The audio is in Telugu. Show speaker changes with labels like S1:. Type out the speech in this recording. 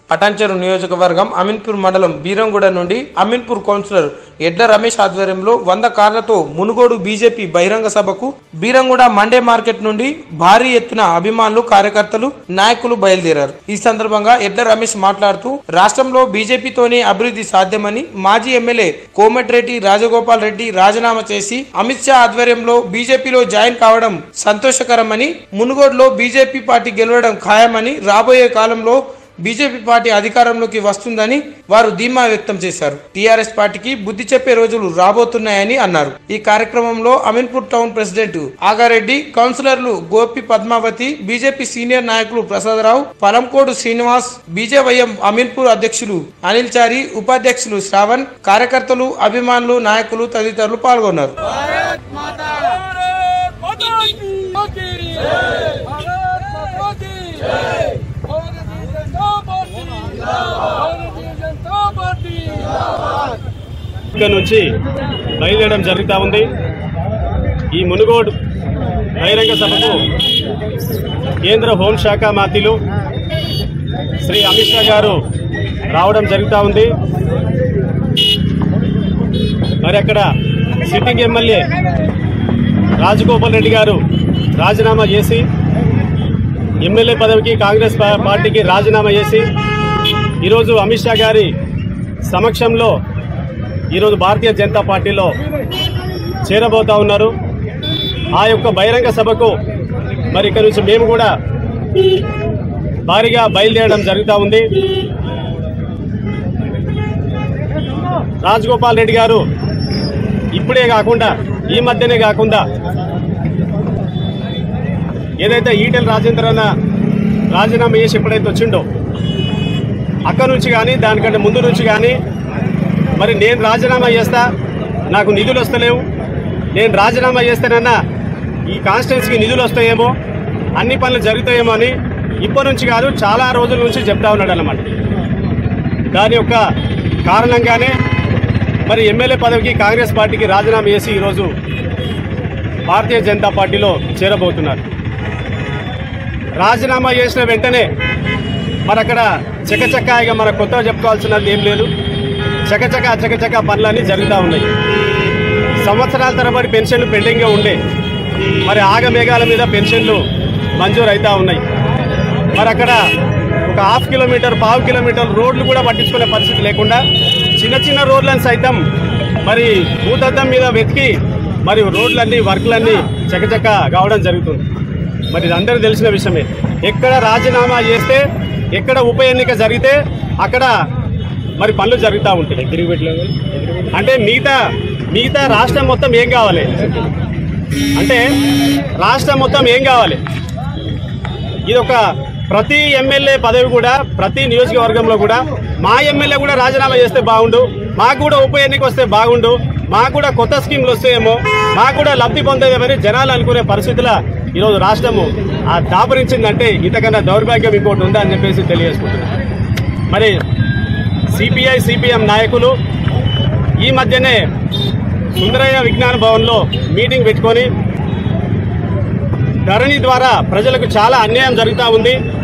S1: పటాన్చెరు నియోజకవర్గం అమీన్పూర్ మండలం బీరంగూడ నుండి అమీన్పూర్ కౌన్సిలర్ ఎడ్ల రమేష్ ఆధ్వర్యంలో వంద కార్లతో మునుగోడు బీజేపీ బహిరంగ సభకు బీరంగూడ మండే మార్కెట్ నుండి భారీ ఎత్తున అభిమానులు కార్యకర్తలు నాయకులు బయలుదేరారు ఈ సందర్భంగా ఎడ్ల రమేష్ మాట్లాడుతూ రాష్ట్రంలో బీజేపీతోనే అభివృద్ధి సాధ్యమని మాజీ ఎమ్మెల్యే కోమటిరెడ్డి రాజగోపాల్ రెడ్డి రాజీనామా చేసి అమిత్ షా ఆధ్వర్యంలో బీజేపీలో జాయిన్ కావడం సంతోషకరమని మునుగోడులో బీజేపీ పార్టీ గెలవడం ఖాయమని రాబోయే కాలంలో బీజేపీ పార్టీ అధికారంలోకి వస్తుందని వారు ధీమా వ్యక్తం చేశారు టీఆర్ఎస్ పార్టీకి బుద్ధి చెప్పే రోజులు రాబోతున్నాయని అన్నారు ఈ కార్యక్రమంలో అమీన్పూర్ టౌన్ ప్రెసిడెంట్ ఆగారెడ్డి కౌన్సిలర్లు గోపి పద్మావతి బీజేపీ సీనియర్ నాయకులు ప్రసాదరావు పలంకోడు శ్రీనివాస్ బీజేవైఎం అమీన్పూర్ అధ్యక్షులు అనిల్ చారి ఉపాధ్యక్షులు శ్రావణ్ కార్యకర్తలు అభిమానులు నాయకులు తదితరులు పాల్గొన్నారు
S2: भारत माता की भारत माता की भारतीय जनता पार्टी भारतीय जनता पार्टी
S3: ఇక్కడ నుంచి బయలుదేరడం జరుగుతూ ఉంది ఈ మునుగోడు బహిరంగ సభకు కేంద్ర హోంశాఖ మంత్రులు శ్రీ అమిత్ షా గారు రావడం జరుగుతూ ఉంది మరి అక్కడ సిట్టింగ్ ఎమ్మెల్యే రాజగోపాల్ రెడ్డి గారు రాజీనామా చేసి ఎమ్మెల్యే పదవికి కాంగ్రెస్ పా- పార్టీకి రాజీనామా చేసి ఈరోజు అమిత్ షా గారి సమక్షంలో ఈరోజు భారతీయ జనతా పార్టీలో చేరబోతా ఉన్నారు ఆ యొక్క బహిరంగ సభకు మరి ఇక్కడ నుంచి మేము కూడా భారీగా బయలుదేరడం జరుగుతూ ఉంది రాజగోపాల్ రెడ్డి గారు ఇప్పుడే కాకుండా ఈ మధ్యనే కాకుండా ఏదైతే ఈటెల రాజేంద్ర అన్న రాజీనామా చేసి ఎప్పుడైతే వచ్చిండో అక్కడి నుంచి కానీ దానికంటే ముందు నుంచి కానీ మరి నేను రాజీనామా చేస్తా నాకు నిధులు వస్తలేవు నేను రాజీనామా చేస్తానన్నా ఈ కాన్స్టిట్యున్సీకి నిధులు వస్తాయేమో అన్ని పనులు జరుగుతాయేమో అని ఇప్పటి నుంచి కాదు చాలా రోజుల నుంచి చెప్తా ఉన్నాడు అన్నమాట దాని యొక్క కారణంగానే మరి ఎమ్మెల్యే పదవికి కాంగ్రెస్ పార్టీకి రాజీనామా చేసి ఈరోజు భారతీయ జనతా పార్టీలో చేరబోతున్నారు రాజీనామా చేసిన వెంటనే మరి అక్కడ చకచక ఇక మన కొత్తగా చెప్పుకోవాల్సినది ఏం లేదు చకచక చకచక పనులన్నీ జరుగుతూ ఉన్నాయి సంవత్సరాల తరబడి పెన్షన్లు పెండింగ్గా ఉండే మరి ఆగమేఘాల మీద పెన్షన్లు మంజూరు అవుతా ఉన్నాయి మరి అక్కడ ఒక హాఫ్ కిలోమీటర్ పావు కిలోమీటర్ రోడ్లు కూడా పట్టించుకునే పరిస్థితి లేకుండా చిన్న చిన్న రోడ్లను సైతం మరి భూతద్దం మీద వెతికి మరి రోడ్లన్నీ వర్క్లన్నీ చకచక కావడం జరుగుతుంది మరి ఇది అందరూ తెలిసిన విషయమే ఎక్కడ రాజీనామా చేస్తే ఎక్కడ ఉప ఎన్నిక జరిగితే అక్కడ మరి పనులు జరుగుతూ ఉంటాయి అంటే మిగతా మిగతా రాష్ట్రం మొత్తం ఏం కావాలి అంటే రాష్ట్రం మొత్తం ఏం కావాలి ఇది ఒక ప్రతి ఎమ్మెల్యే పదవి కూడా ప్రతి నియోజకవర్గంలో కూడా మా ఎమ్మెల్యే కూడా రాజీనామా చేస్తే బాగుండు మాకు కూడా ఉప ఎన్నిక వస్తే బాగుండు మాకు కూడా కొత్త స్కీమ్లు వస్తాయేమో మాకు కూడా లబ్ధి పొందేదేమని జనాలు అనుకునే పరిస్థితుల ఈరోజు రాష్ట్రము ఆ దాపరించిందంటే ఇంతకన్నా దౌర్భాగ్యం ఇంకోటి ఉందా అని చెప్పేసి తెలియజేసుకుంటున్నాను మరి సిపిఐ సిపిఎం నాయకులు ఈ మధ్యనే సుందరయ్య విజ్ఞాన భవన్లో మీటింగ్ పెట్టుకొని ధరణి ద్వారా ప్రజలకు చాలా అన్యాయం జరుగుతూ ఉంది